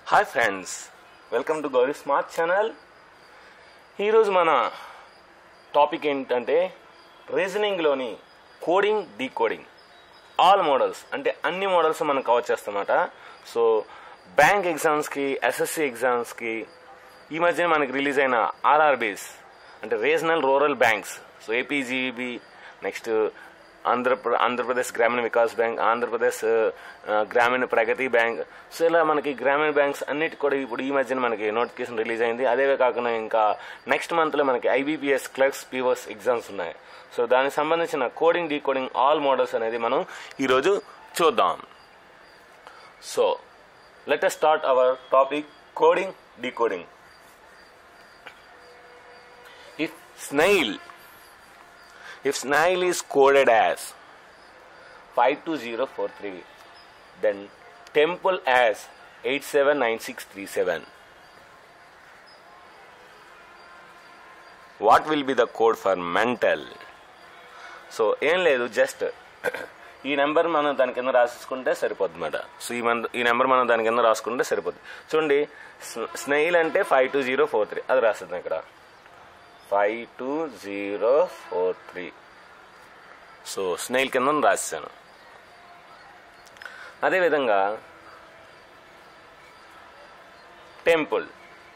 Hi friends welcome to Gauri smart channel ఈరోజు మన topic ఏంటంటే రీజనింగ్లోని కోడింగ్ డీకోడింగ్ ఆల్ మోడల్స్ అంటే అన్ని మోడల్స్ మనం కవర్ చేస్తామన్నమాట సో బ్యాంక్ ఎగ్జామ్స్కి ఎస్ఎస్సి ఎగ్జామ్స్కి ఈ మధ్య మనకి రిలీజ్ అయిన ఆర్ఆర్బీస్ అంటే regional rural banks so APGB next Andhra Andhra Pradesh Grameena Vikas bank Andhra Pradesh ఆ, గ్రామీణ ప్రగతి బ్యాంక్ సో ఇలా మనకి గ్రామీణ బ్యాంక్స్ అన్నిటి కూడా ఇప్పుడు ఈ మధ్యన మనకి నోటిఫికేషన్ రిలీజ్ అయింది అదే కాకుండా ఇంకా నెక్స్ట్ మంత్లో మనకి ఐబీపీఎస్ క్లర్క్స్ పీవర్స్ ఎగ్జామ్స్ ఉన్నాయి సో దానికి సంబంధించిన కోడింగ్ డీకోడింగ్ ఆల్ మోడల్స్ అనేది మనం ఈరోజు చూద్దాం so let us start our topic coding decoding if snail if snail is coded as 52043 then temple as 879637 what will be the code for mental so ఏం లేదు just ఈ number మనం దాని కింద రాసేసుకుంటే సరిపోద్ది అన్నమాట సో ఈ మన ఈ నెంబర్ మనం దాని కింద రాసుకుంటే సరిపోద్ది చూడండి స్నెయిల్ అంటే five two zero four three అది రాస్తుంది ఇక్కడ five two zero four three so snail కింద రాశాను అదేవిధంగా temple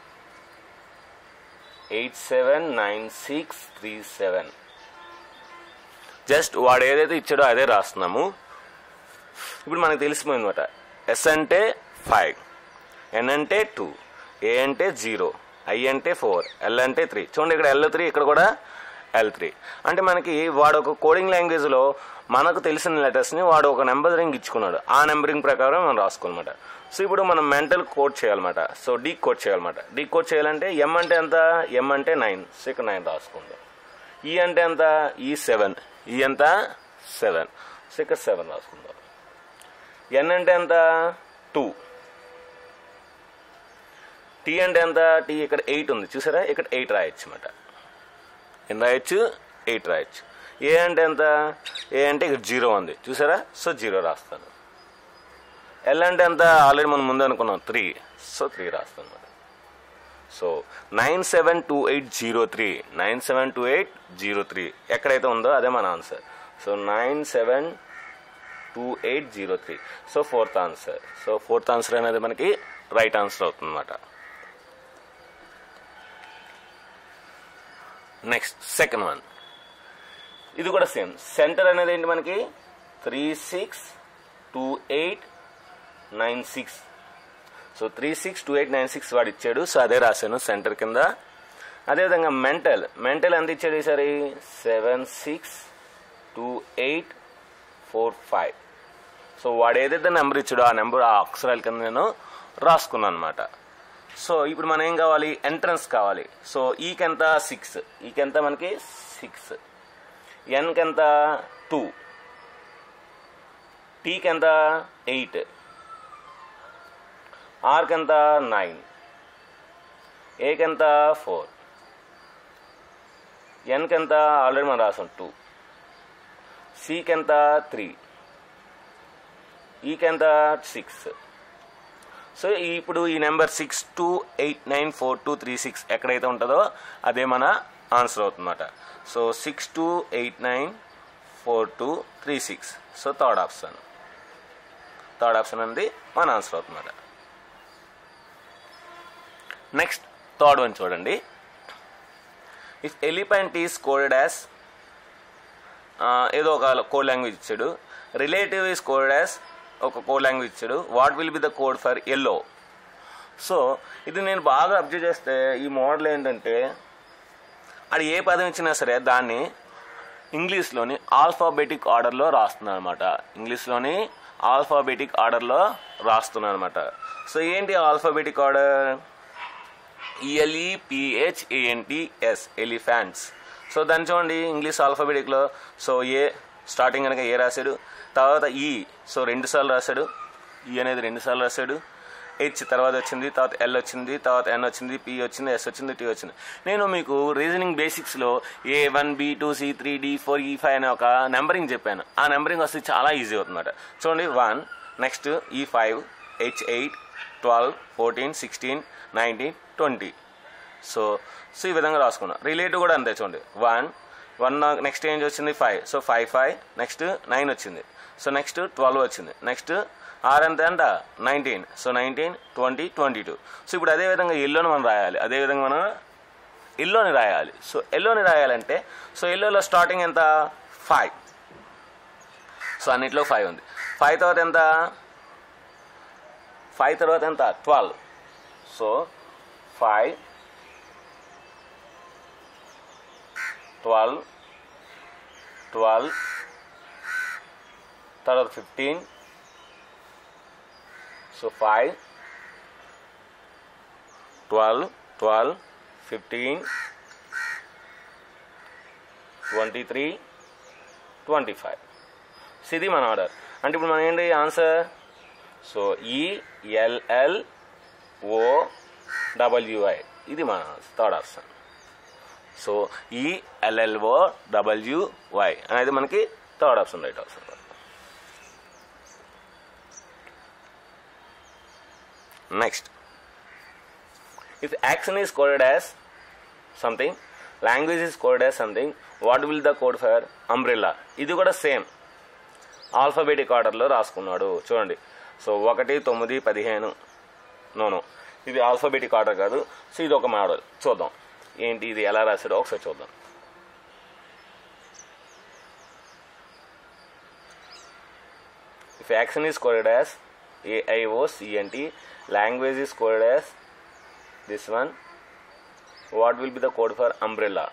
eight seven nine six three seven just వాడు ఏదైతే ఇచ్చాడో అదే రాస్తున్నాము ఇప్పుడు మనకు తెలిసిపోయింది అనమాట ఎస్ అంటే ఫైవ్ ఎన్ అంటే టూ ఏ అంటే జీరో ఐ అంటే ఫోర్ ఎల్ అంటే త్రీ చూడండి ఇక్కడ ఎల్ త్రీ ఇక్కడ కూడా ఎల్ త్రీ అంటే మనకి వాడు ఒక కోడింగ్ లాంగ్వేజ్లో మనకు తెలిసిన లెటర్స్ని వాడు ఒక నెంబరింగ్ ఇచ్చుకున్నాడు ఆ నెంబరింగ్ ప్రకారం మనం రాసుకోవాలన్నమాట సో ఇప్పుడు మనం మెంటల్ కోడ్ చేయాలన్నమాట సో డీ కోడ్ చేయాలన్నమాట డీ కోడ్ చేయాలంటే ఎం అంటే ఎంత ఎం అంటే నైన్ సో ఇక్కడ నైన్ రాసుకుందాం ఈ అంటే ఎంత ఈ సెవెన్ ఈ ఎంత సెవెన్ సో ఇక్కడ సెవెన్ రాసుకుందాం ఎన్ అంటే ఎంత టూ టీ అంటే ఎంత టీ ఇక్కడ ఎయిట్ ఉంది చూసారా ఇక్కడ ఎయిట్ రాయొచ్చు అనమాట ఎన్ని రాయొచ్చు ఎయిట్ రాయొచ్చు ఏ అంటే ఎంత ఏ అంటే ఇక్కడ జీరో ఉంది చూసారా సో జీరో రాస్తాను ఎల్ అంటే ఎంత ఆల్రెడీ మనం ముందు అనుకున్నాం త్రీ సో త్రీ రాస్తాను అనమాట so nine seven two eight zero three nine seven two eight zero three ఎక్కడైతే ఉందో అదే మన answer so nine seven two eight zero three so fourth answer so fourth answer అనేది మనకి రైట్ ఆన్సర్ అవుతుంది అనమాట నెక్స్ట్ సెకండ్ వన్ ఇది కూడా సేమ్ సెంటర్ అనేది ఏంటి మనకి three six two eight nine six so three six two eight nine six వాడు ఇచ్చాడు సో అదే రాశాను సెంటర్ కింద అదేవిధంగా మెంటల్ మెంటల్ ఎంత ఇచ్చాడు ఈసారి seven six two eight four five so వాడు ఏదైతే నెంబర్ ఇచ్చాడో ఆ నెంబర్ ఆ అక్షరాల కింద నేను రాసుకున్నాను అనమాట సో ఇప్పుడు మనం ఏం కావాలి ఎంట్రన్స్ కావాలి సో ఈకి ఎంత సిక్స్ ఈకి ఎంత మనకి సిక్స్ ఎన్కి ఎంత టూ టీకి ఎంత ఎయిట్ ఆర్కి ఎంత నైన్ ఏకి ఎంత ఫోర్ ఎన్కి ఎంత ఆల్రెడీ మనం రాసాం టూ సికి ఎంత త్రీ ఈకి ఎంత సిక్స్ సో ఇప్పుడు ఈ number six two eight nine four two three six ఎక్కడైతే ఉంటుందో అదే మన ఆన్సర్ అవుతుందన్నమాట so six two eight nine four two three six so third option third option అనేది మన ఆన్సర్ అవుతుందన్నమాట నెక్స్ట్ థర్డ్ వన్ చూడండి if elephant is coded as ఏదో ఒక కోడ్ లాంగ్వేజ్ ఇచ్చాడు రిలేటివ్ ఈస్ కోడెడ్ యాజ్ ఒక కోడ్ లాంగ్వేజ్ ఇచ్చాడు what will be the code for yellow so ఇది నేను బాగా అబ్జర్వ్ చేస్తే ఈ మోడల్ ఏంటంటే అది ఏ పదం ఇచ్చినా సరే దాన్ని ఇంగ్లీష్లోని ఆల్ఫాబెటిక్ ఆర్డర్లో రాస్తున్నాను అనమాట ఇంగ్లీష్లోని ఆల్ఫాబెటిక్ ఆర్డర్లో రాస్తున్నాను అనమాట సో ఏంటి alphabetic order ELE PHANTS elephants so దాన్ని చూడండి ఇంగ్లీష్ ఆల్ఫాబెటిక్లో సో ఏ స్టార్టింగ్ కనుక ఏ రాశాడు తర్వాత ఈ సో రెండు సార్లు రాశాడు ఈ అనేది రెండు సార్లు రాశాడు హెచ్ తర్వాత వచ్చింది తర్వాత ఎల్ వచ్చింది తర్వాత ఎన్ వచ్చింది పి వచ్చింది ఎస్ వచ్చింది టీ వచ్చింది నేను మీకు రీజనింగ్ బేసిక్స్లో A one B two C three D four E five అనే ఒక నెంబరింగ్ చెప్పాను ఆ నెంబరింగ్ వస్తే చాలా ఈజీ అవుతుందన్నమాట చూడండి one next E five H eight twelve fourteen sixteen nineteen twenty so so ఈ విధంగా రాసుకున్నాం రిలేటివ్ కూడా అంతే చూడండి వన్ వన్ నెక్స్ట్ ఏం వచ్చింది five so five five next nine వచ్చింది సో నెక్స్ట్ ట్వెల్వ్ వచ్చింది నెక్స్ట్ ఆర్ ఎంత అంట nineteen so nineteen twenty twenty two so ఇప్పుడు అదే విధంగా ఎల్లోని మనం రాయాలి అదే విధంగా మనం ఎల్లోని రాయాలి సో ఎల్లోని రాయాలంటే సో ఎల్లోలో స్టార్టింగ్ ఎంత ఫైవ్ సో అన్నిట్లో ఫైవ్ ఉంది ఫైవ్ తర్వాత ఎంత ఫైవ్ తర్వాత ఎంత twelve so five twelve twelve తర్వాత fifteen so five twelve twelve fifteen twenty three twenty five so ఇది మన ఆర్డర్ అంటే ఇప్పుడు మనం ఏంటి answer so ELL O WI ఇది మన third option so ELLO WY అనేది మనకి third option right option next if action is coded as something language is coded as something what will the code for umbrella ఇది కూడా same alphabetic ఆర్డర్లో రాసుకున్నాడు చూడండి so ఒకటి తొమ్మిది పదిహేను నోను ఇది ఆల్ఫాబెటిక్ ఆర్డర్ కాదు సో ఇది ఒక మోడల్ చూద్దాం ఏంటి ఇది ఎలా రాశాడో ఒకసారి చూద్దాం if action is coded as AIOCNT language is coded as this one what will be the code for umbrella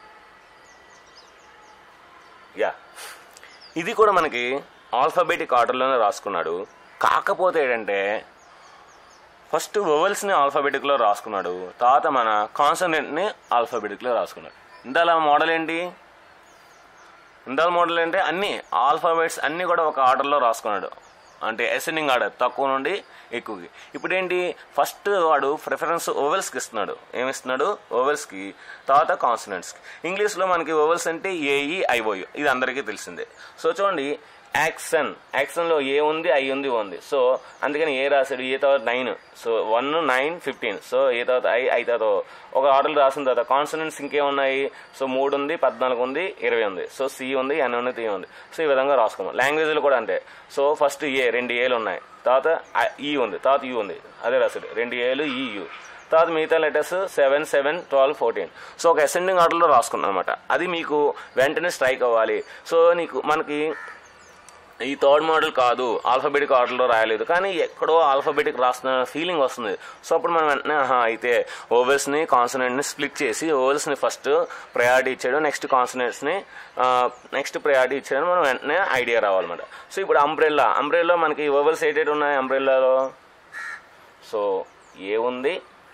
yeah ఇది కూడా మనకి ఆల్ఫాబెటిక్ ఆర్డర్లోనే రాసుకున్నాడు కాకపోతే ఏంటంటే ఫస్ట్ వొవెల్స్ని ఆల్ఫాబెటిక్లో రాసుకున్నాడు తర్వాత మన కాన్సనెంట్ని ఆల్ఫాబెటిక్లో రాసుకున్నాడు ఇందాల మోడల్ ఏంటి ఇందాల మోడల్ అంటే అన్ని ఆల్ఫాబెట్స్ అన్నీ కూడా ఒక ఆర్డర్లో రాసుకున్నాడు అంటే అసెండింగ్ ఆర్డర్ తక్కువ నుండి ఎక్కువకి ఇప్పుడు ఏంటి ఫస్ట్ వాడు ప్రిఫరెన్స్ ఓవెల్స్కి ఇస్తున్నాడు ఏమిస్తున్నాడు ఓవెల్స్కి తర్వాత కాన్సనెంట్స్కి ఇంగ్లీష్లో మనకి ఓవెల్స్ అంటే ఏఈ ఐఓయు ఇది అందరికీ తెలిసిందే సో చూడండి యాక్షన్ యాక్షన్లో ఏ ఉంది ఐ ఉంది ఓ ఉంది సో అందుకని ఏ రాశాడు ఏ తర్వాత nine so one nine fifteen so A తర్వాత ఐ ఐ తర్వాత ఓ. ఒక ఆర్డర్ రాసిన తర్వాత కాన్సనెంట్స్ ఇంకేమున్నాయి సో మూడు ఉంది పద్నాలుగు ఉంది ఇరవై ఉంది సో సి ఉంది ఎన్ ఉంది టీ ఉంది సో ఈ విధంగా రాసుకున్నాం లాంగ్వేజ్లు కూడా అంతే సో ఫస్ట్ ఏ రెండు ఏలు ఉన్నాయి తర్వాత ఈ ఉంది తర్వాత యూ ఉంది అదే రాశాడు రెండు ఏలు ఈ యూ తర్వాత మిగతా letters seven seven twelve fourteen so ఒక అసెండింగ్ ఆర్డర్లో రాసుకున్నాం అనమాట అది మీకు వెంటనే స్ట్రైక్ అవ్వాలి సో నీకు మనకి ఈ థర్డ్ మోడల్ కాదు ఆల్ఫాబెటిక్ ఆర్డర్లో రాయలేదు కానీ ఎక్కడో ఆల్ఫాబెటిక్ రాస్తున్న ఫీలింగ్ వస్తుంది సో అప్పుడు మనం వెంటనే ఆహా అయితే ఓవెల్స్ని కాన్సనెంట్ని స్ప్లిట్ చేసి ఓవెల్స్ని ఫస్ట్ ప్రయారిటీ ఇచ్చాడు నెక్స్ట్ కాన్సనెంట్స్ని నెక్స్ట్ ప్రయారిటీ ఇచ్చాడు మనం వెంటనే ఐడియా రావాలన్నమాట సో ఇప్పుడు అంబ్రెల్లా అంబ్రెల్లా మనకి ఓవెల్స్ ఏటేటి ఉన్నాయి అంబ్రెల్లాలో సో ఏ ఉంది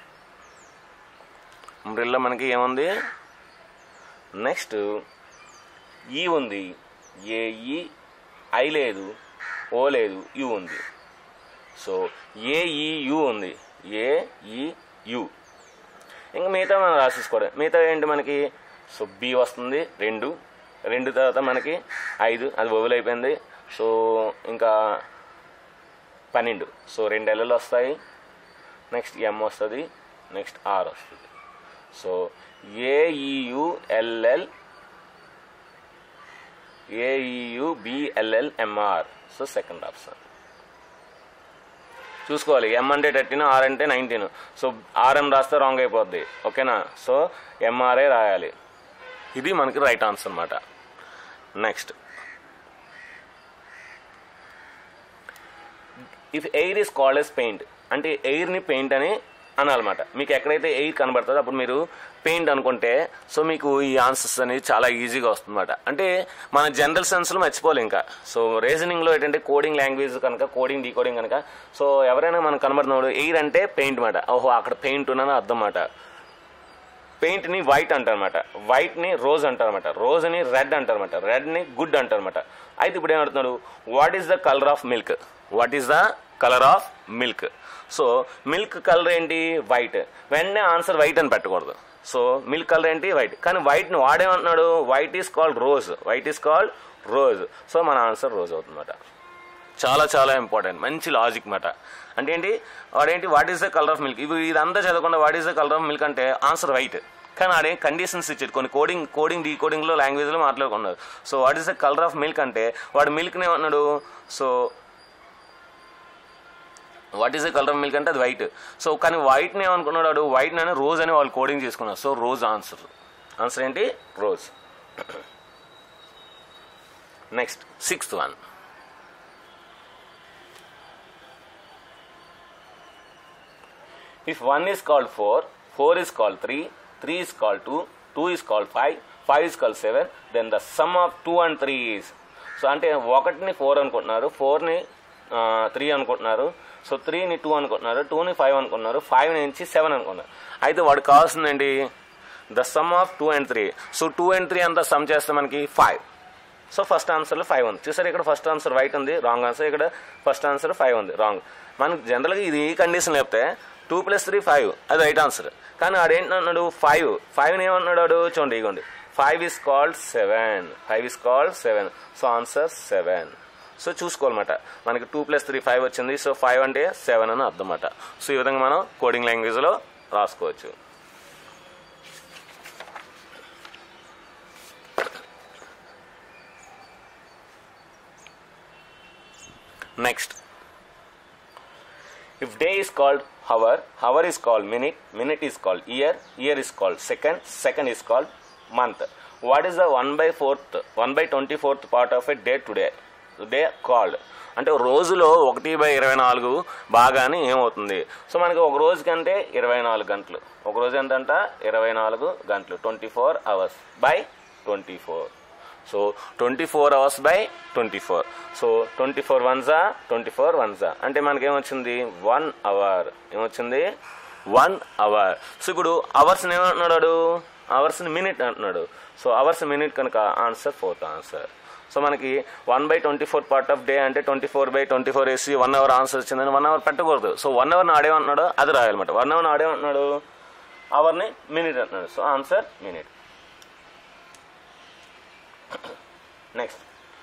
అంబ్రెల్లా మనకి ఏముంది నెక్స్ట్ ఈ ఉంది ఏఈ ఐ లేదు ఓ లేదు యు ఉంది సో ఏఈయు ఉంది ఏఈయు ఇంకా మిగతా మనం రాసేసుకోవడం మిగతా ఏంటి మనకి సో బి వస్తుంది రెండు రెండు తర్వాత మనకి ఐదు అది బొబుల్ అయిపోయింది సో ఇంకా పన్నెండు సో రెండు ఎల్ఎల్ వస్తాయి నెక్స్ట్ ఎం వస్తుంది నెక్స్ట్ ఆర్ వస్తుంది so AEULL AEU BLL MR so second option చూసుకోవాలి ఎం అంటే థర్టీన్ ఆర్ అంటే నైన్టీన్ సో ఆర్ఎం రాస్తే రాంగ్ అయిపోద్ది ఓకేనా సో ఎంఆర్ఏ రాయాలి ఇది మనకి రైట్ ఆన్సర్ అనమాట next if air is called as paint అంటే ఎయిర్ని పెయింట్ అని అనాలన్నమాట మీకు ఎక్కడైతే ఎయిర్ కనబడుతుందో అప్పుడు మీరు పెయింట్ అనుకుంటే సో మీకు ఈ ఆన్సర్స్ అనేది చాలా ఈజీగా వస్తుందన్నమాట అంటే మన జనరల్ సెన్స్లో మర్చిపోలే ఇంకా సో రీజనింగ్లో ఏంటంటే కోడింగ్ లాంగ్వేజ్ కనుక కోడింగ్ డీకోడింగ్ కనుక సో ఎవరైనా మనకు కనబడుతున్నాడు ఎయిర్ అంటే పెయింట్ మాట ఓహో అక్కడ పెయింట్ ఉన్నదని అర్థం మాట పెయింట్ని వైట్ అంటారనమాట వైట్ని రోజ్ అంటారనమాట రోజ్ని రెడ్ అంటారనమాట రెడ్ని గుడ్ అంటారనమాట అయితే ఇప్పుడు ఏమంటున్నాడు what is the colour of milk what is the colour of milk so milk colour ఏంటి వైట్ వెంటనే ఆన్సర్ వైట్ అని పెట్టకూడదు సో మిల్క్ కలర్ ఏంటి వైట్ కానీ వైట్ని వాడేమంటున్నాడు white is called rose white is called rose so మన answer rose అవుతుందన్నమాట చాలా చాలా ఇంపార్టెంట్ మంచి లాజిక్ మాట అంటే ఏంటి వాడేంటి what is the colour of milk ఇప్పుడు ఇదంతా చదవకుండా what is the colour of milk అంటే ఆన్సర్ వైట్ కానీ ఆడే కండిషన్స్ ఇచ్చాడు కొన్ని కోడింగ్ కోడింగ్ డీ కోడింగ్లో లాంగ్వేజ్లో మాట్లాడుకున్నారు so what is the colour of milk అంటే వాడు మిల్క్ని ఏమన్నాడు so what is the colour of milk అంటే అది వైట్ సో కానీ వైట్ని ఏమనుకున్నాడు వాడు వైట్ అని రోజ్ అని వాళ్ళు కోడింగ్ చేసుకున్నారు సో రోజ్ ఆన్సర్ ఆన్సర్ ఏంటి rose next sixth one If 1 is called 4, 4 is called 3, 3 is called 2, 2 is called 5, 5 is called 7, then the sum of 2 and 3 is. So అంటే ఒకటిని ఫోర్ అనుకుంటున్నారు ఫోర్ని త్రీ అనుకుంటున్నారు సో త్రీని టూ అనుకుంటున్నారు టూని ఫైవ్ అనుకుంటున్నారు ఫైవ్ నుంచి సెవెన్ అనుకున్నారు అయితే వాడు కావాల్సిందండి the sum of two and three so two and three అంతా సమ్ చేస్తే మనకి ఫైవ్ సో ఫస్ట్ ఆన్సర్లో ఫైవ్ ఉంది చూసారు ఇక్కడ ఫస్ట్ ఆన్సర్ రైట్ ఉంది రాంగ్ ఆన్సర్ ఇక్కడ ఫస్ట్ ఆన్సర్ ఫైవ్ ఉంది రాంగ్ మనకు జనరల్గా ఇది ఈ కండిషన్ లేకపోతే టూ ప్లస్ త్రీ ఫైవ్ అది రైట్ ఆన్సర్ కానీ ఆడేంటన్నాడు ఫైవ్ ఫైవ్ని ఏమన్నాడు వాడు చూడండి ఇగోండి five is called seven five is called seven so answer seven so చూసుకోవాలన్నమాట మనకి టూ ప్లస్ త్రీ ఫైవ్ వచ్చింది సో ఫైవ్ అంటే సెవెన్ అని అర్థం అన్నమాట సో ఈ విధంగా మనం కోడింగ్ లాంగ్వేజ్లో రాసుకోవచ్చు next If day is called hour, hour is called minute, minute is called year, year is called second, second is called month. What is the 1 by 4th, 1 by 24th part of a day today? Day called. అంటే రోజులో ఒకటి by ఇరవై నాలుగు బాగానే ఏమవుతుంది so మనకి ఒక రోజు కంటే ఇరవై నాలుగు గంటలు ఒక రోజు ఎంతంట ఇరవై నాలుగు గంటలు twenty four hours by twenty four so twenty four hours by twenty four so twenty four వన్జా ట్వంటీ ఫోర్ వన్జా అంటే మనకేమొచ్చింది వన్ అవర్ ఏమొచ్చింది వన్ అవర్ సో ఇప్పుడు అవర్స్ని ఏమంటున్నాడు అవర్స్ని మినిట్ అంటున్నాడు సో అవర్స్ మినిట్ కనుక ఆన్సర్ ఫోర్త్ ఆన్సర్ సో మనకి one by twenty four part of day అంటే twenty four by twenty four వేసి వన్ అవర్ ఆన్సర్ వచ్చిందని వన్ అవర్ పెట్టకూడదు సో వన్ అవర్ని ఆడేమంటున్నాడు అది రాయాలన్నమాట వన్ అవర్ని ఆడేమంటున్నాడు అవర్ని మినిట్ అంటున్నాడు so answer minute next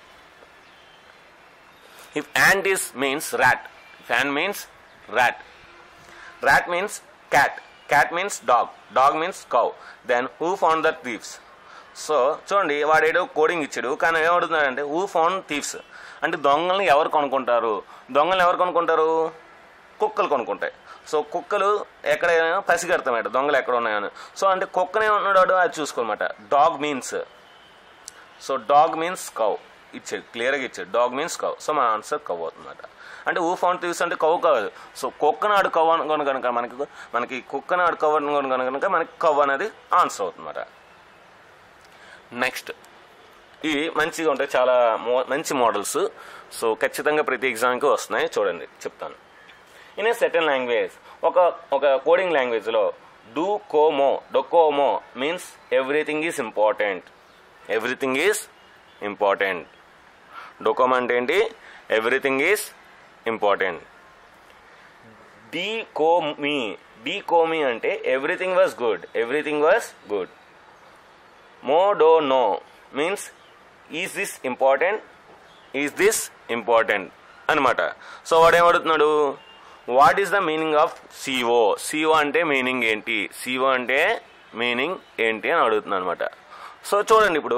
if ant is means rat if ant means rat rat means cat cat means dog dog means cow then who found the thieves so చూడండి వాడేదో కోడింగ్ ఇచ్చాడు కానీ ఏమడుతున్నాడంటే who found thieves అంటే దొంగల్ని ఎవరు కొనుక్కుంటారు దొంగల్ని ఎవరు కొనుక్కుంటారు కుక్కలు కొనుక్కుంటాయి సో కుక్కలు ఎక్కడైనా పసిగడతామట దొంగలు ఎక్కడ ఉన్నాయని సో అంటే కుక్కనే ఉన్నాడు అది చూసుకోమాట dog means so dog means cow ఇచ్చాడు క్లియర్గా ఇచ్చాడు డాగ్ మీన్స్ కౌ సో మన ఆన్సర్ కవ్ అవుతుందన్నమాట అంటే ఊ ఫౌండ్ తీవ్స్ అంటే కవ్వు కాదు సో కుక్కనాడు కవ్వు అనుకోని కనుక మనకి మనకి కుక్కనాడు కవ్వు అనుకోని కనుక మనకి కవ్వు అనేది ఆన్సర్ అవుతుందన్నమాట నెక్స్ట్ ఇవి మంచిగా ఉంటాయి చాలా మో మంచి మోడల్స్ సో ఖచ్చితంగా ప్రతి ఎగ్జామ్కి వస్తున్నాయి చూడండి చెప్తాను ఇన్ ఏ సెకండ్ లాంగ్వేజ్ ఒక ఒక కోడింగ్ లాంగ్వేజ్లో డూ కోమో డొకోమో means everything is important everything is important డొకోమో అంటే ఏంటి ఎవ్రీథింగ్ ఈజ్ ఇంపార్టెంట్ డీ కోమీ డీ కోమీ అంటే everything was good everything was good మో డో నో means is this important is this important అనమాట సో వాడు ఏమడుగుతున్నాడు what is the meaning of CO CO అంటే మీనింగ్ ఏంటి సిఓ అంటే మీనింగ్ ఏంటి అని అడుగుతున్నాను అనమాట సో చూడండి ఇప్పుడు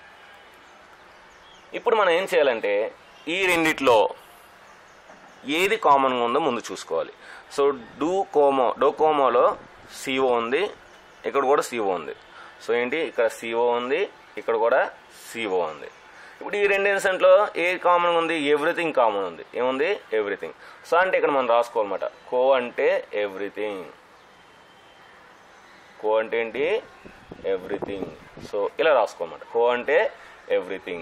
ఇప్పుడు మనం ఏం చేయాలంటే ఈ రెండిట్లో ఏది కామన్గా ఉందో ముందు చూసుకోవాలి సో డూ కోమో డో కోమోలో సిఓ ఉంది ఇక్కడ కూడా సిఓ ఉంది సో ఏంటి ఇక్కడ సిఓ ఉంది ఇక్కడ కూడా సిఓ ఉంది ఇప్పుడు ఈ రెండు ఇన్సెంట్లో ఏ కామన్ ఉంది ఎవ్రీథింగ్ కామన్ ఉంది ఏముంది ఎవ్రీథింగ్ సో అంటే ఇక్కడ మనం రాసుకోవాలన్నమాట కో అంటే ఎవ్రీథింగ్ కో అంటే ఏంటి ఎవ్రీథింగ్ సో ఇలా రాసుకోమాట కో అంటే ఎవ్రీథింగ్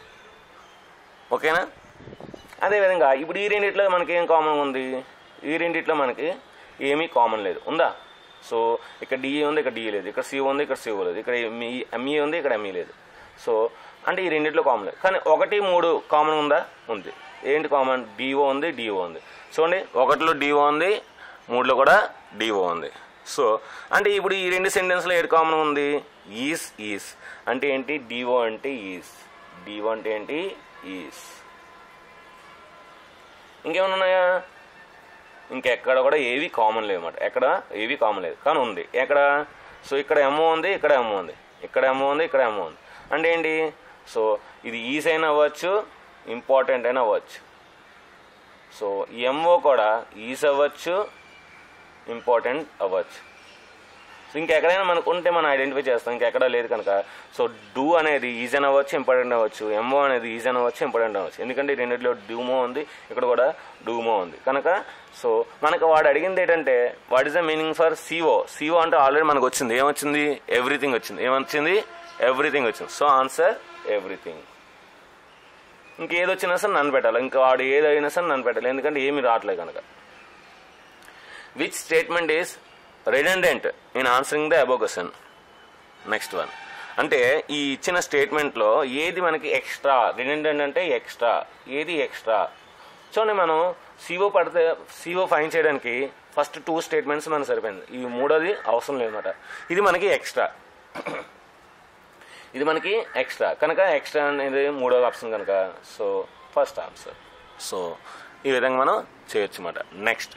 ఓకేనా అదేవిధంగా ఇప్పుడు ఈ రెండిట్లో మనకి ఏం కామన్ ఉంది ఈ రెండిట్లో మనకి ఏమీ కామన్ లేదు ఉందా సో ఇక్కడ డిఈ ఉంది ఇక్కడ డిఈ లేదు ఇక్కడ సిఓ ఉంది ఇక్కడ సిఓ లేదు ఇక్కడ ఎంఈ ఎంఈ ఉంది ఇక్కడ ఎంఈ లేదు సో అంటే ఈ రెండిట్లో కామన్ లేదు కానీ ఒకటి మూడు కామన్ ఉందా ఉంది ఏంటి కామన్ డిఓ ఉంది డిఓ ఉంది చూడండి ఒకటిలో డిఓ ఉంది మూడులో కూడా డిఓ ఉంది సో అంటే ఇప్పుడు ఈ రెండు సెంటెన్స్లో ఏది కామన్ ఉంది ఈస్ ఈస్ అంటే ఏంటి డిఓ అంటే ఈస్ డిఓ అంటే ఏంటి ఈస్ ఇంకేమైనా ఉన్నాయా ఇంకెక్కడ కూడా ఏవి కామన్ లేవు అన్నమాట ఎక్కడ ఏవి కామన్ లేదు కానీ ఉంది ఎక్కడ సో ఇక్కడ ఎంఓ ఉంది ఇక్కడ ఎంఓ ఉంది ఇక్కడ ఎంఓ ఉంది ఇక్కడ ఎంఓ ఉంది అంటే ఏంటి సో ఇది ఈజ్ అయినా అవ్వచ్చు ఇంపార్టెంట్ అయినా అవ్వచ్చు సో ఎంఓ కూడా ఈజ్ అవ్వచ్చు ఇంపార్టెంట్ అవ్వచ్చు సో ఇంకెక్కడైనా మనకు ఉంటే మనం ఐడెంటిఫై చేస్తాం ఇంకెక్కడ లేదు కనుక సో డూ అనేది ఈజ్ అని అవ్వచ్చు ఇంపార్టెంట్ అవ్వచ్చు ఎంఓ అనేది ఈజ్ అని అవ్వచ్చు ఇంపార్టెంట్ అవ్వచ్చు ఎందుకంటే ఈ రెండిట్లో డూమో ఉంది ఇక్కడ కూడా డూమో ఉంది కనుక సో మనకు వాడు అడిగింది ఏంటంటే what is the meaning for CO CO అంటే ఆల్రెడీ మనకు వచ్చింది ఏమొచ్చింది ఎవ్రీథింగ్ వచ్చింది ఏమొచ్చింది ఎవ్రీథింగ్ వచ్చింది సో ఆన్సర్ ఎవ్రీథింగ్ ఇంకేది వచ్చినా సరే నన్ను పెట్టాలి ఇంకా వాడు ఏది అయినా సరే నన్ను పెట్టాలి ఎందుకంటే ఏమి రావట్లేదు కనుక which statement is redundant in answering the above question next one అంటే ఈ ఇచ్చిన స్టేట్మెంట్లో ఏది మనకి ఎక్స్ట్రా రిడెండెంట్ అంటే ఎక్స్ట్రా ఏది ఎక్స్ట్రా చూడండి మనం సిఓ పడితే సిఓ ఫైన్ చేయడానికి ఫస్ట్ టూ స్టేట్మెంట్స్ మనకు సరిపోయింది ఈ మూడోది అవసరం లేదన్నమాట ఇది మనకి ఎక్స్ట్రా ఇది మనకి ఎక్స్ట్రా కనుక ఎక్స్ట్రా అనేది మూడో ఆప్షన్ కనుక సో ఫస్ట్ ఆన్సర్ సో ఈ విధంగా మనం చేయొచ్చు అన్నమాట next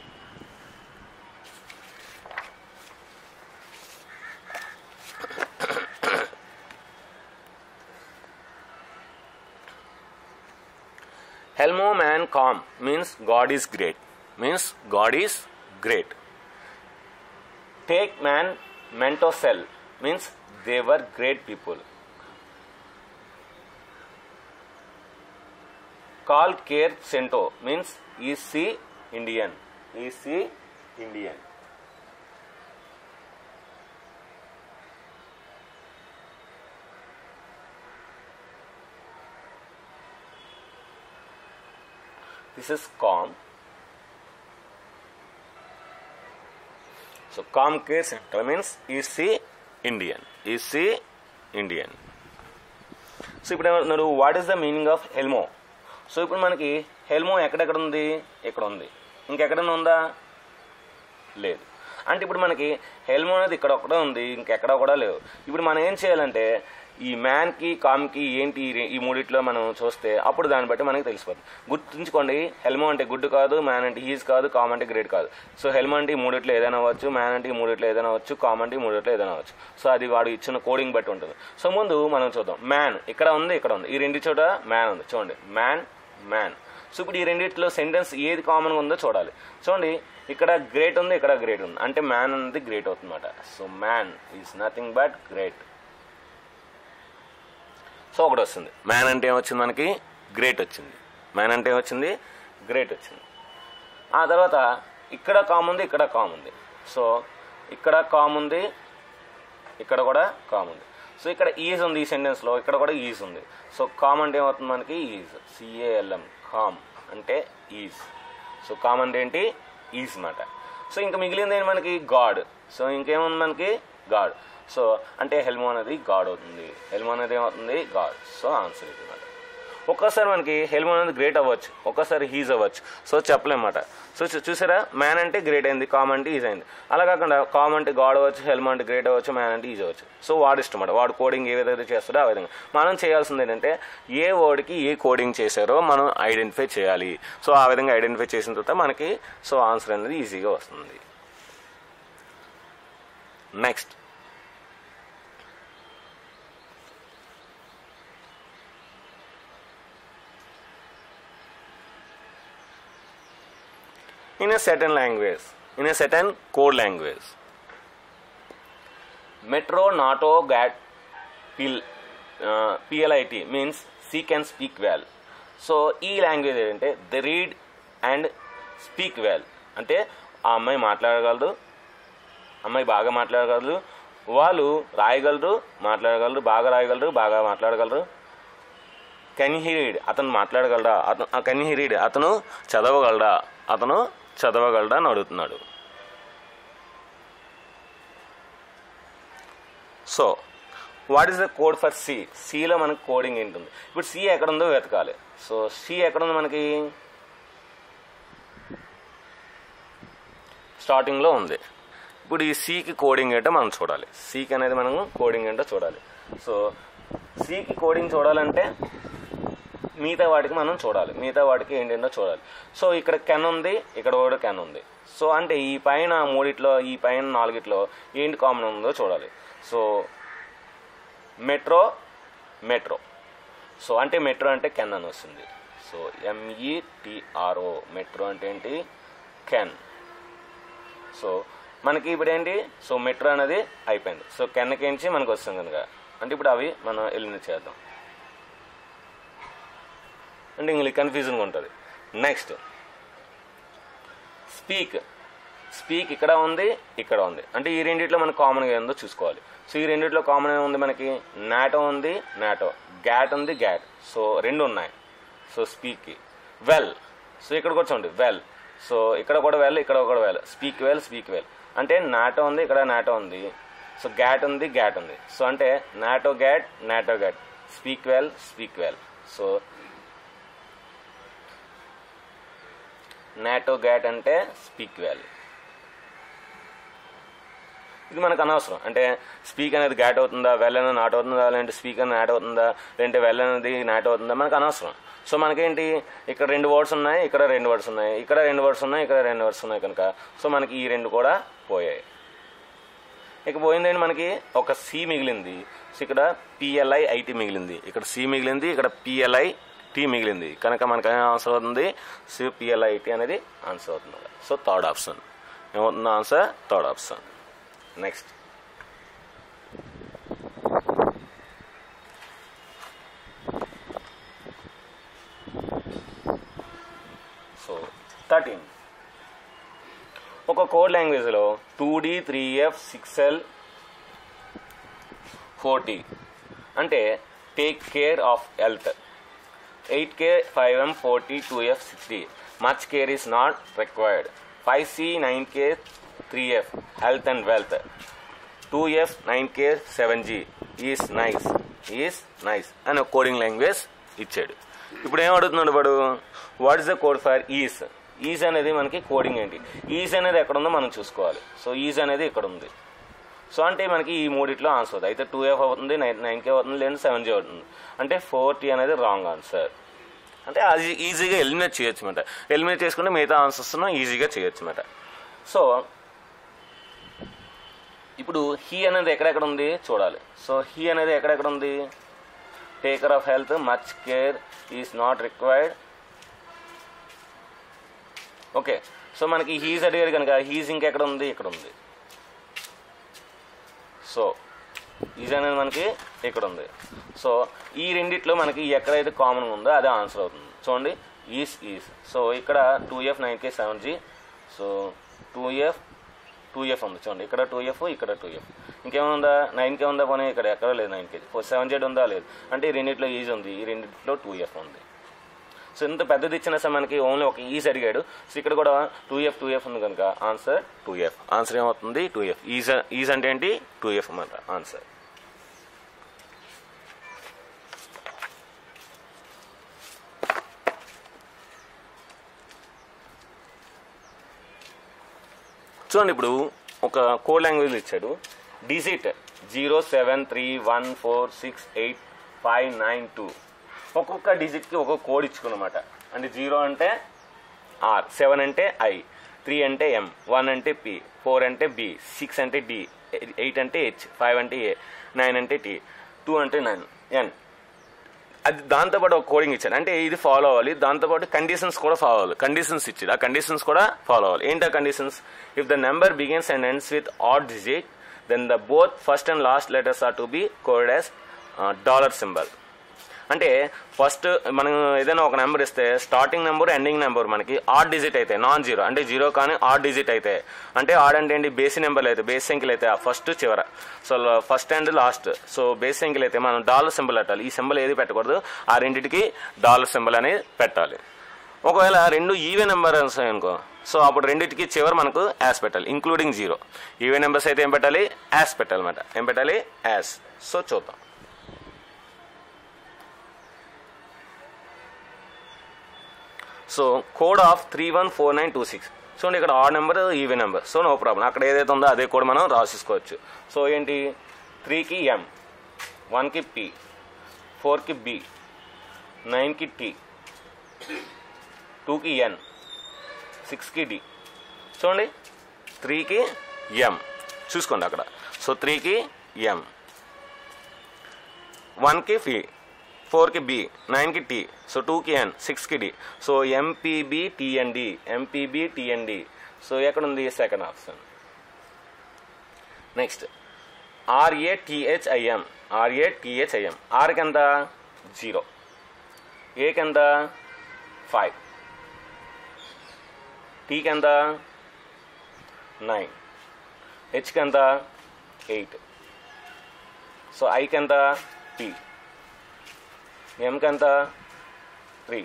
Helmo man calm means God is great. Means God is great. Take man mento sell means they were great people. Call care cento means is he Indian. Is he Indian? This is calm. So calm case center means is he Indian? Is he Indian? So ఇప్పుడు ఏమంటున్నారు what is the meaning of హెల్మో so ఇప్పుడు మనకి హెల్మో ఎక్కడెక్కడ ఉంది ఇక్కడ ఉంది ఇంకెక్కడైనా ఉందా లేదు అంటే ఇప్పుడు మనకి హెల్మో అనేది ఇక్కడ ఒకటే ఉంది ఇంకెక్కడ కూడా లేవు ఇప్పుడు మనం ఏం చేయాలంటే ఈ మ్యాన్కి కామ్కి ఏంటి ఈ రె- ఈ మూడిట్లో మనం చూస్తే అప్పుడు దాన్ని బట్టి మనకి తెలిసిపోతుంది గుర్తుంచుకోండి హెల్మో అంటే గుడ్ కాదు మ్యాన్ అంటే హీజ్ కాదు కామ్ అంటే గ్రేట్ కాదు సో హెల్మో అంటే ఈ మూడిట్లో ఏదైనా అవ్వచ్చు మ్యాన్ అంటే ఈ మూడిట్లో ఏదైనా అవ్వచ్చు కామ్ అంటే ఈ మూడిట్లో ఏదైనా అవ్వచ్చు సో అది వాడు ఇచ్చిన కోడింగ్ బట్టి ఉంటుంది సో ముందు మనం చూద్దాం మ్యాన్ ఇక్కడ ఉంది ఇక్కడ ఉంది ఈ రెండు చోట మ్యాన్ ఉంది చూడండి మ్యాన్ మ్యాన్ సో ఇప్పుడు ఈ రెండిట్లో సెంటెన్స్ ఏది కామన్గా ఉందో చూడాలి చూడండి ఇక్కడ గ్రేట్ ఉంది ఇక్కడ గ్రేట్ ఉంది అంటే మ్యాన్ అనేది గ్రేట్ అవుతుందన్నమాట so man is nothing but great so ఒకటి వస్తుంది మ్యాన్ అంటే ఏమొచ్చింది మనకి గ్రేట్ వచ్చింది మ్యాన్ అంటే ఏమొచ్చింది గ్రేట్ వచ్చింది ఆ తర్వాత ఇక్కడ కామ్ ఉంది ఇక్కడ కామ్ ఉంది సో ఇక్కడ కామ్ ఉంది ఇక్కడ కూడా కామ్ ఉంది సో ఇక్కడ ఈజ్ ఉంది ఈ సెంటెన్స్లో ఇక్కడ కూడా ఈజ్ ఉంది సో కామ్ అంటే ఏమవుతుంది మనకి ఈజ్ సిఏఎల్ఎం కామ్ అంటే ఈజ్ సో కామ్ అంటే ఏంటి ఈజ్ మాట సో ఇంకా మిగిలింది ఏంటి మనకి గాడ్ సో ఇంకేముంది మనకి గాడ్ సో అంటే హెల్మో అనేది గాడ్ అవుతుంది హెల్మో అనేది ఏమవుతుంది గాడ్ సో ఆన్సర్ ఇది మాట ఒక్కసారి మనకి హెల్మో అనేది గ్రేట్ అవ్వచ్చు ఒక్కసారి హీజ్ అవ్వచ్చు సో చెప్పలేమాట సో చూ- చూసారా మ్యాన్ అంటే గ్రేట్ అయింది కామ్ అంటే ఈజ్ అయింది అలా కాకుండా కామ్ అంటే గాడ్ అవ్వచ్చు హెల్మో అంటే గ్రేట్ అవ్వచ్చు మ్యాన్ అంటే ఈజ్ అవ్వచ్చు సో వాడు ఇష్టం అన్నమాట వాడు కోడింగ్ ఏ విధంగా చేస్తాడో ఆ విధంగా మనం చేయాల్సింది ఏంటంటే ఏ వర్డ్కి ఏ కోడింగ్ చేశారో మనం ఐడెంటిఫై చేయాలి సో ఆ విధంగా ఐడెంటిఫై చేసిన తర్వాత మనకి సో ఆన్సర్ అనేది ఈజీగా వస్తుంది next in a certain language, in a certain code language. Metro Nato Gat Pil, uh, PLIT means she can speak well. So ఈ లాంగ్వేజ్ ఏంటంటే the read and speak well అంటే ఆ అమ్మాయి మాట్లాడగలదు అమ్మాయి బాగా మాట్లాడగలరు వాళ్ళు రాయగలరు మాట్లాడగలరు బాగా రాయగలరు బాగా మాట్లాడగలరు కెన్ హీ రీడ్ అతను మాట్లాడగలడా అతను కెన్ హీ రీడ్ అతను చదవగలడా అతను చదవగలడా అని అడుగుతున్నాడు so what is the code for C సిలో మనకి కోడింగ్ ఏంటుంది ఇప్పుడు సి ఎక్కడ ఉందో వెతకాలి సో సి ఎక్కడ ఉంది మనకి స్టార్టింగ్లో ఉంది ఇప్పుడు ఈ సికి కోడింగ్ ఏంటో మనం చూడాలి సికి అనేది మనం కోడింగ్ ఏంటో చూడాలి సో సికి కోడింగ్ చూడాలంటే మిగతా వాటికి మనం చూడాలి మిగతా వాటికి ఏంటంటో చూడాలి సో ఇక్కడ కెన్ ఉంది ఇక్కడ కూడా కెన్ ఉంది సో అంటే ఈ పైన మూడిట్లో ఈ పైన నాలుగిట్లో ఏంటి కామన్ ఉందో చూడాలి సో మెట్రో మెట్రో సో అంటే మెట్రో అంటే కెన్ అని వస్తుంది సో ఎంఈటిఆర్ఓ మెట్రో అంటే ఏంటి కెన్ సో మనకి ఇప్పుడు ఏంటి సో మెట్రో అనేది అయిపోయింది సో కెన్నకించి మనకు వస్తుంది కనుక అంటే ఇప్పుడు అవి మనం ఎలిమినేట్ చేద్దాం అంటే ఇంక కన్ఫ్యూజన్గా ఉంటుంది నెక్స్ట్ స్పీక్ స్పీక్ ఇక్కడ ఉంది ఇక్కడ ఉంది అంటే ఈ రెండిట్లో మనకు కామన్గా ఏందో చూసుకోవాలి సో ఈ రెండిట్లో కామన్ ఉంది మనకి నాటో ఉంది నాటో గ్యాట్ ఉంది గ్యాట్ సో రెండు ఉన్నాయి సో స్పీక్కి వెల్ సో ఇక్కడ కూడా చూడండి వెల్ సో ఇక్కడ కూడా వెల్ ఇక్కడ కూడా well speak well speak well అంటే నాటో ఉంది ఇక్కడ నాటో ఉంది సో గ్యాట్ ఉంది గ్యాట్ ఉంది సో అంటే నాటో గ్యాట్ నాటో గ్యాట్ speak well speak well so నాటో గ్యాట్ అంటే స్పీక్ వెల్ ఇది మనకు అనవసరం అంటే స్పీక్ అనేది గ్యాట్ అవుతుందా వెల్ అనేది నాట్ అవుతుందా లేదంటే స్పీక్ అనేది నాట్ అవుతుందా లేదంటే వెల్ అనేది నాట్ అవుతుందా మనకు అనవసరం సో మనకేంటి ఇక్కడ రెండు వర్డ్స్ ఉన్నాయి ఇక్కడ రెండు వర్డ్స్ ఉన్నాయి ఇక్కడ రెండు వర్డ్స్ ఉన్నాయి ఇక్కడ రెండు వర్డ్స్ ఉన్నాయి కనుక సో మనకి ఈ రెండు కూడా పోయాయి ఇక పోయిందండి మనకి ఒక సి మిగిలింది సో ఇక్కడ పిఎల్ఐ ఐటీ మిగిలింది ఇక్కడ సి మిగిలింది ఇక్కడ పిఎల్ఐ టీ మిగిలింది కనుక మనకి ఏం ఆన్సర్ అవుతుంది సి పిఎల్ఐ ఐటీ అనేది ఆన్సర్ అవుతుంది సో థర్డ్ ఆప్షన్ ఏమవుతుంది answer third option next so thirteen ఒక కోడ్ లాంగ్వేజ్లో two D three F six L four T అంటే take care of health eight K five M forty two F sixty much care is not required five C nine K three F health and wealth two F nine K seven G is nice is nice అని ఒక coding language ఇచ్చాడు ఇప్పుడు ఏం అడుగుతున్నాడు వాడు what is the code for is is అనేది మనకి coding ఏంటి ఈజ్ అనేది ఎక్కడ ఉందో మనం చూసుకోవాలి సో ఈజ్ అనేది ఇక్కడ ఉంది సో అంటే మనకి ఈ మూడిట్లో ఆన్సర్ అవుతుంది అయితే టూ ఎఫ్ అవుతుంది నైన్ నైన్ కే అవుతుంది లేదంటే సెవెన్ జీ అవుతుంది అంటే ఫోర్ టీ అనేది రాంగ్ ఆన్సర్ అంటే అది ఈజీగా ఎలిమినేట్ చేయొచ్చు అనమాట ఎలిమినేట్ చేసుకుంటే మిగతా ఆన్సర్స్ ఈజీగా చేయొచ్చు అనమాట సో ఇప్పుడు హీ అనేది ఎక్కడెక్కడ ఉంది చూడాలి సో హీ అనేది ఎక్కడెక్కడ ఉంది take care of health much care is not required okay so మనకి హీజ్ అడిగాడు కనుక హీజ్ ఇంకెక్కడ ఉంది ఇక్కడ ఉంది సో ఈజ్ అనేది మనకి ఇక్కడ ఉంది సో ఈ రెండిట్లో మనకి ఎక్కడైతే కామన్ ఉందో అదే ఆన్సర్ అవుతుంది చూడండి ఈస్ ఈస్ సో ఇక్కడ two F nine K seven G so two F two F ఉంది చూడండి ఇక్కడ టూ ఎఫ్ ఇక్కడ టూ ఎఫ్ ఇంకేముందా నైన్ కే ఉందా పోనీ ఇక్కడ ఎక్కడ లేదు నైన్ కే సెవెన్ జెడ్ ఉందా లేదు అంటే ఈ రెండిట్లో ఈజ్ ఉంది ఈ రెండిట్లో టూ ఎఫ్ ఉంది సో ఇంత పెద్దది ఇచ్చిన సార్ మనకి ఓన్లీ ఒక ఈజ్ అడిగాడు సో ఇక్కడ కూడా టూ ఎఫ్ టూ ఎఫ్ ఉంది కనుక ఆన్సర్ టూ ఎఫ్ ఆన్సర్ ఏమవుతుంది టూ ఎఫ్ ఈజ్ ఈజ్ అంటే ఏంటి టూ ఎఫ్ అన్నమాట ఆన్సర్ చూడండి ఇప్పుడు ఒక కోడ్ లాంగ్వేజ్ ఇచ్చాడు digit zero seven three one four six eight five nine two ఒక్కొక్క డిజిట్కి ఒక్కొక్క కోడ్ ఇచ్చుకున్నమాట అంటే జీరో అంటే ఆర్ సెవెన్ అంటే ఐ త్రీ అంటే ఎం వన్ అంటే పి ఫోర్ అంటే బి సిక్స్ అంటే డి ఎయిట్ అంటే హెచ్ ఫైవ్ అంటే ఏ నైన్ అంటే టీ టూ అంటే నైన్ ఎన్ అది దాంతోపాటు ఒక కోడింగ్ ఇచ్చాడు అంటే ఇది ఫాలో అవ్వాలి దాంతోపాటు కండిషన్స్ కూడా ఫాలో అవ్వాలి కండిషన్స్ ఇచ్చాడు ఆ కండిషన్స్ కూడా ఫాలో అవ్వాలి ఏంటి ఆ conditions if the number begins and ends with odd digit then the both first and last letters are to be coded as dollar symbol అంటే ఫస్ట్ మనం ఏదైనా ఒక నెంబర్ ఇస్తే స్టార్టింగ్ నెంబర్ ఎండింగ్ నెంబర్ మనకి odd digit అయితే non zero అంటే zero కానీ odd digit అయితే అంటే ఆడ్ అంటే ఏంటి బేసి నెంబర్లు అయితే బేస్ సంఖ్యలు అయితే ఫస్ట్ చివర so first and last so base సంఖ్యలు అయితే మనం డాలర్ సింబల్ పెట్టాలి ఈ సింబల్ ఏది పెట్టకూడదు ఆ రెండింటికి డాలర్ సింబల్ అనేది పెట్టాలి ఒకవేళ రెండు ఈవెన్ నెంబర్ అనుకో సో అప్పుడు రెండింటికి చివరి మనకు యాస్ పెట్టాలి ఇంక్లూడింగ్ జీరో ఈవెన్ నెంబర్స్ అయితే ఏం పెట్టాలి యాస్ పెట్టాలన్నమాట ఏం పెట్టాలి యాస్ సో చూద్దాం so code of three one four nine two six చూడండి ఇక్కడ odd number even number so no problem అక్కడ ఏదైతే ఉందో అదే కోడ్ మనం రాసేసుకోవచ్చు సో ఏంటి త్రీకి ఎం వన్కి పి ఫోర్కి బి నైన్కి టీ టూకి ఎన్ సిక్స్కి డి చూడండి త్రీకి ఎం చూసుకోండి అక్కడ సో త్రీకి ఎం వన్కి ఫి ఫోర్కి బి నైన్కి టీ సో టూకి ఎన్ సిక్స్కి D so MPB TND MPB TND so ఎక్కడుంది second option next RATHIM RATHIM ఆర్కి ఎంత జీరో ఏకి ఎంత ఫైవ్ టీకి ఎంత నైన్ హెచ్కి ఎంత ఎయిట్ సో ఐకి ఎంత పి ఎంకి ఎంత త్రీ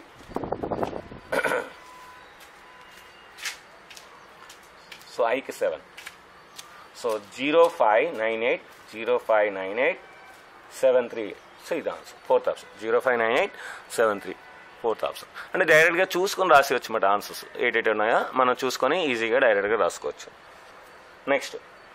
సో ఐకి seven so zero five nine eight zero five nine eight seven three so ఇది answer fourth option zero five nine eight seven three fourth option అంటే డైరెక్ట్గా చూసుకొని రాసేయచ్చు అన్నమాట ఆన్సర్స్ ఎయిట్ ఎయిట్ ఉన్నాయా మనం చూసుకొని ఈజీగా డైరెక్ట్గా రాసుకోవచ్చు నెక్స్ట్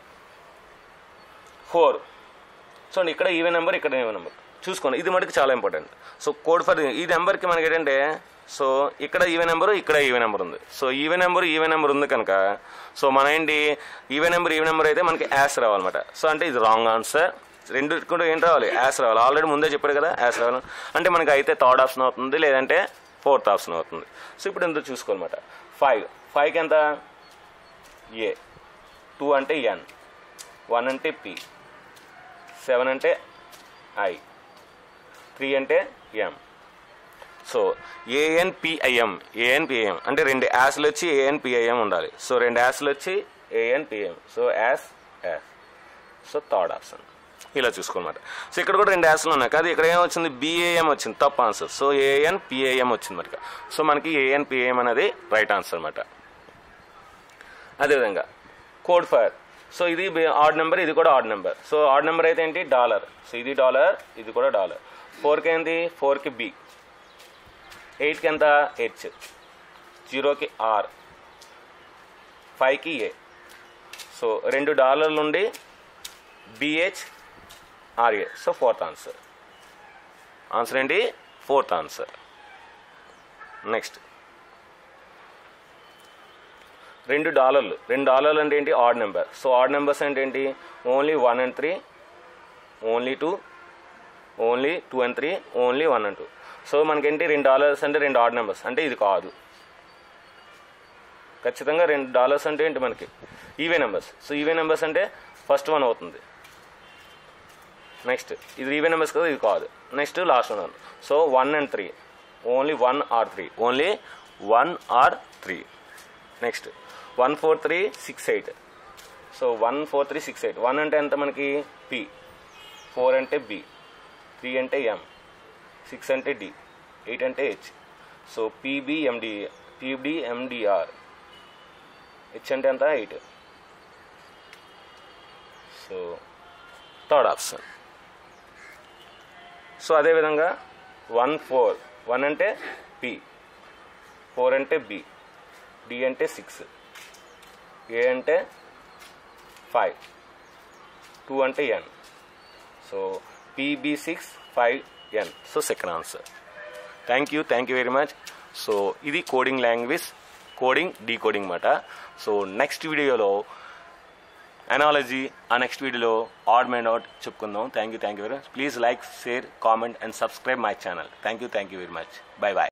ఫోర్ చూడండి ఇక్కడ ఈవెన్ నెంబర్ ఇక్కడ ఈవెన్ నెంబర్ చూసుకోండి ఇది మనకి చాలా ఇంపార్టెంట్ సో కోడ్ ఫర్ ఈ నెంబర్కి మనకి ఏంటంటే సో ఇక్కడ ఈవెన్ నెంబరు ఇక్కడ ఈవెన్ నెంబర్ ఉంది so even number even number ఉంది కనుక సో మన ఏంటి ఈవెన్ నెంబర్ ఈవెన్ నెంబర్ అయితే మనకి యాస్ రావాలన్నమాట సో అంటే ఇది రాంగ్ ఆన్సర్ రెండు కూడా ఏం రావాలి యాస్ రావాలి ఆల్రెడీ ముందే చెప్పారు కదా యాస్ రావాలి అంటే మనకి అయితే థర్డ్ ఆప్షన్ అవుతుంది లేదంటే ఫోర్త్ ఆప్షన్ అవుతుంది సో ఇప్పుడు ఎంత చూసుకోవాలన్నమాట ఫైవ్ ఫైవ్కి ఎంత ఏ టూ అంటే ఎన్ వన్ అంటే పి సెవెన్ అంటే ఐ త్రీ అంటే ఎం సో ఏఎన్పిఐఎం ఏఎన్పిఐఎం అంటే రెండు యాస్లు వచ్చి ఏఎన్పిఐఎం ఉండాలి సో రెండు యాస్లు వచ్చి ఏఎన్పిఐఎం సో యాస్ యాస్ సో థర్డ్ ఆప్షన్ ఇలా చూసుకోమాట సో ఇక్కడ కూడా రెండు యాస్లు ఉన్నాయి కాదు ఇక్కడ ఏం వచ్చింది బిఏఎం వచ్చింది తప్పు ఆన్సర్ సో ఏఎన్ పిఏఎం వచ్చింది మరి సో మనకి ఏఎన్ పిఏఎం అనేది రైట్ ఆన్సర్ అనమాట అదేవిధంగా కోడ్ ఫైర్ సో ఇది ఆడ్ నెంబర్ ఇది కూడా odd number so odd number అయితే ఏంటి డాలర్ సో ఇది డాలర్ ఇది కూడా డాలర్ ఫోర్కి ఏంటి ఫోర్కి బి ఎయిట్కి ఎంత హెచ్ జీరోకి ఆర్ ఫైవ్కి ఏ సో రెండు డాలర్లు ఉండి BH RA so fourth answer answer ఏంటి ఫోర్త్ ఆన్సర్ నెక్స్ట్ రెండు డాలర్లు రెండు డాలర్లు అంటే ఏంటి odd number so odd numbers అంటే ఏంటి only one and three only two only two and three only one and two so మనకేంటి రెండు డాలర్స్ అంటే రెండు ఆడ్ నెంబర్స్ అంటే ఇది కాదు ఖచ్చితంగా రెండు డాలర్స్ అంటే ఏంటి మనకి even numbers so even numbers అంటే ఫస్ట్ వన్ అవుతుంది నెక్స్ట్ ఇది ఈవే నెంబర్స్ కదా ఇది కాదు next last one so one and three only one or three only one or three next one four three six eight so one four three six eight one అంటే ఎంత మనకి P four అంటే B three అంటే M six అంటే D eight అంటే H so PBMD PBMDR H అంటే ఎంత eight so third option so అదేవిధంగా వన్ ఫోర్ వన్ అంటే పి ఫోర్ అంటే బి డి అంటే సిక్స్ ఏ అంటే ఫైవ్ టూ అంటే N so PB six five N so second answer thank you thank you very much so ఇది coding language coding decoding మాట so next వీడియోలో analogy ఆ next వీడియోలో odd mind out చెప్పుకుందాం thank you thank you very much please like share comment and subscribe my channel thank you thank you very much bye bye